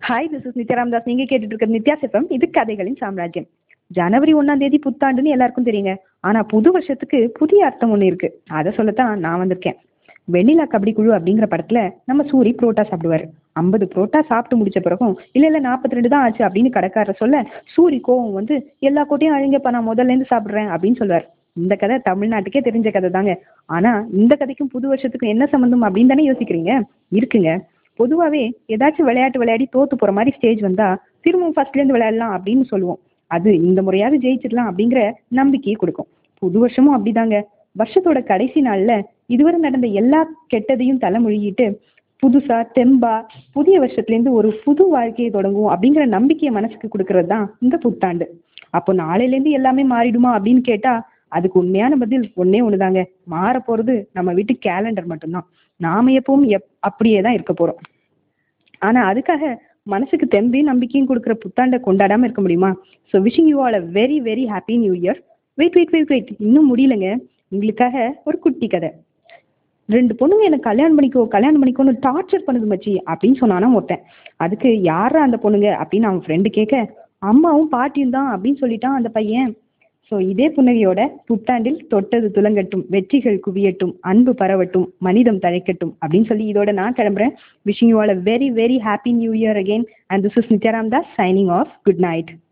hi this is Nithyaram Das நீங்க கேட்டுட்டு இருக்கிற நித்யாஸ் எஃப்எம் இது கதைகளின் சாம்ராஜ்யம் ஜனவரி ஒன்னாம் தேதி புத்தாண்டுன்னு எல்லாருக்கும் தெரியுங்க ஆனா புது வருஷத்துக்கு புதிய அர்த்தம் ஒன்று இருக்கு அதை சொல்லத்தான் நான் வந்திருக்கேன் வெண்ணிலா கபடி குழு அப்படிங்கிற படத்துல நம்ம சூரி புரோட்டா சாப்பிடுவாரு ஐம்பது புரோட்டா சாப்பிட்டு முடிச்ச பிறகும் இல்ல இல்ல நாற்பத்தி ரெண்டு தான் ஆச்சு அப்படின்னு கடைக்காரர் சொல்ல சூரி கோவம் வந்து எல்லா கோட்டையும் அழிங்கப்பா நான் முதல்ல இருந்து சாப்பிடுறேன் அப்படின்னு சொல்லுவார் இந்த கதை தமிழ்நாட்டுக்கே தெரிஞ்ச கதை தாங்க ஆனா இந்த கதைக்கும் புது வருஷத்துக்கும் என்ன சம்பந்தம் அப்படின்னு தானே யோசிக்கிறீங்க இருக்குங்க பொதுவாகவே ஏதாச்சும் விளையாட்டு விளையாடி தோத்து போற மாதிரி ஸ்டேஜ் வந்தா திரும்பவும் ஃபர்ஸ்ட்லேருந்து விளையாடலாம் அப்படின்னு சொல்லுவோம் அது இந்த முறையாவது ஜெயிச்சிடலாம் அப்படிங்கிற நம்பிக்கையை கொடுக்கும் புது வருஷமும் அப்படிதாங்க வருஷத்தோட கடைசி நாள்ல இதுவரை நடந்த எல்லா கெட்டதையும் தலைமொழிகிட்டு புதுசா தெம்பா புதிய வருஷத்துலேருந்து ஒரு புது வாழ்க்கையை தொடங்குவோம் அப்படிங்கிற நம்பிக்கையை மனசுக்கு கொடுக்கறது தான் இந்த புத்தாண்டு அப்போ நாளையிலேருந்து எல்லாமே மாறிடுமா அப்படின்னு கேட்டா அதுக்கு உண்மையான பதில் ஒன்னே ஒண்ணுதாங்க மாற போறது நம்ம வீட்டு கேலண்டர் மட்டும்தான் நாம எப்பவும் எப் அப்படியே தான் இருக்க போறோம் ஆனா அதுக்காக மனசுக்கு தெம்பையும் நம்பிக்கையும் கொடுக்குற புத்தாண்டை கொண்டாடாம இருக்க முடியுமா so wishing you all a very very happy new year wait wait wait wait இன்னும் முடியலங்க உங்களுக்காக ஒரு குட்டி கதை ரெண்டு பொண்ணுங்க எனக்கு கல்யாணம் பண்ணிக்கோ கல்யாணம் பண்ணிக்கோன்னு டார்ச்சர் பண்ணுது மச்சி அப்படின்னு சொன்னானா ஒருத்தன் அதுக்கு யாரா அந்த பொண்ணுங்க அப்படின்னு அவன் ஃப்ரெண்டு கேட்க அம்மாவும் பாட்டியும் தான் அப்படின்னு சொல்லிட்டான் அந்த பையன் ஸோ இதே புன்னகையோட புத்தாண்டில் தொட்டது துலங்கட்டும் வெற்றிகள் குவியட்டும் அன்பு பரவட்டும் மனிதம் தழைக்கட்டும் அப்படின்னு சொல்லி இதோட நான் கிளம்புறேன் wishing you all a very very happy new year again and this is Nithyaram Das signing off good night